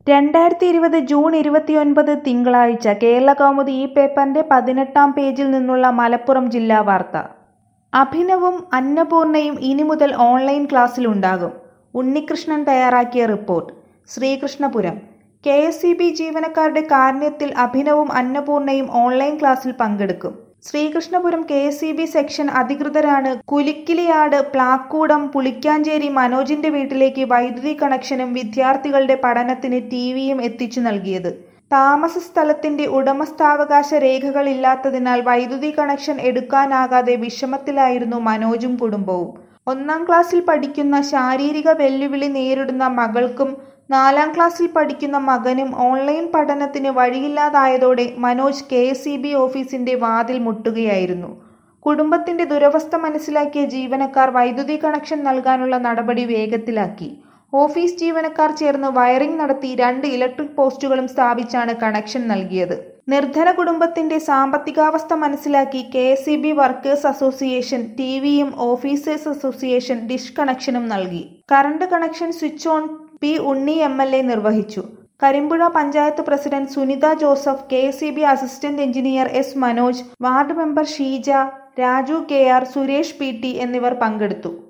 രണ്ടായിരത്തി ഇരുപത് ജൂൺ ഇരുപത്തിയൊൻപത് തിങ്കളാഴ്ച കേരളകൗമുദി ഈ പേപ്പറിന്റെ പതിനെട്ടാം പേജിൽ നിന്നുള്ള മലപ്പുറം ജില്ലാ വാർത്ത അഭിനവും അന്നപൂർണയും ഇനി മുതൽ ഓൺലൈൻ ക്ലാസ്സിലുണ്ടാകും ഉണ്ണികൃഷ്ണൻ തയ്യാറാക്കിയ report Sreekrishnapuram K S C B ജീവനക്കാരുടെ കാരുണ്യത്തിൽ അഭിനവും അന്നപൂർണയും ഓൺലൈൻ ക്ലാസ്സിൽ പങ്കെടുക്കും Sreekrishnapuram K S C B section അധികൃതരാണ് കുലിക്കിലിയാട് പ്ലാക്കൂടം പുളിക്കാഞ്ചേരി മനോജിന്റെ വീട്ടിലേക്ക് വൈദ്യുതി കണക്ഷനും വിദ്യാർത്ഥികളുടെ പഠനത്തിന് ടിവിയും എത്തിച്ചു നൽകിയത് താമസ സ്ഥലത്തിന്റെ ഉടമസ്ഥാവകാശ രേഖകളില്ലാത്തതിനാൽ വൈദ്യുതി കണക്ഷൻ എടുക്കാനാകാതെ വിഷമത്തിലായിരുന്നു മനോജും കുടുംബവും ഒന്നാം ക്ലാസ്സിൽ പഠിക്കുന്ന ശാരീരിക വെല്ലുവിളി നേരിടുന്ന മകൾക്കും നാലാം ക്ലാസ്സിൽ പഠിക്കുന്ന മകനും ഓൺലൈൻ പഠനത്തിന് വഴിയില്ലാതായതോടെ മനോജ് കെ എസ് ഓഫീസിന്റെ വാതിൽ മുട്ടുകയായിരുന്നു കുടുംബത്തിന്റെ ദുരവസ്ഥ മനസ്സിലാക്കിയ ജീവനക്കാർ വൈദ്യുതി കണക്ഷൻ നൽകാനുള്ള നടപടി വേഗത്തിലാക്കി ഓഫീസ് ജീവനക്കാർ ചേർന്ന് വയറിംഗ് നടത്തി രണ്ട് ഇലക്ട്രിക് പോസ്റ്റുകളും സ്ഥാപിച്ചാണ് കണക്ഷൻ നൽകിയത് നിർധന കുടുംബത്തിന്റെ സാമ്പത്തികാവസ്ഥ മനസ്സിലാക്കി K S E B workers association T വിയും ഓഫീസേഴ്സ് അസോസിയേഷൻ ഡിഷ് കണക്ഷനും നൽകി current connection switch on P Unni M L A നിർവഹിച്ചു Karimpuzha panchayat president Sunitha Joseph K S E B assistant engineer S Manoj ward member Sheeja Raju K R Suresh P T എന്നിവർ പങ്കെടുത്തു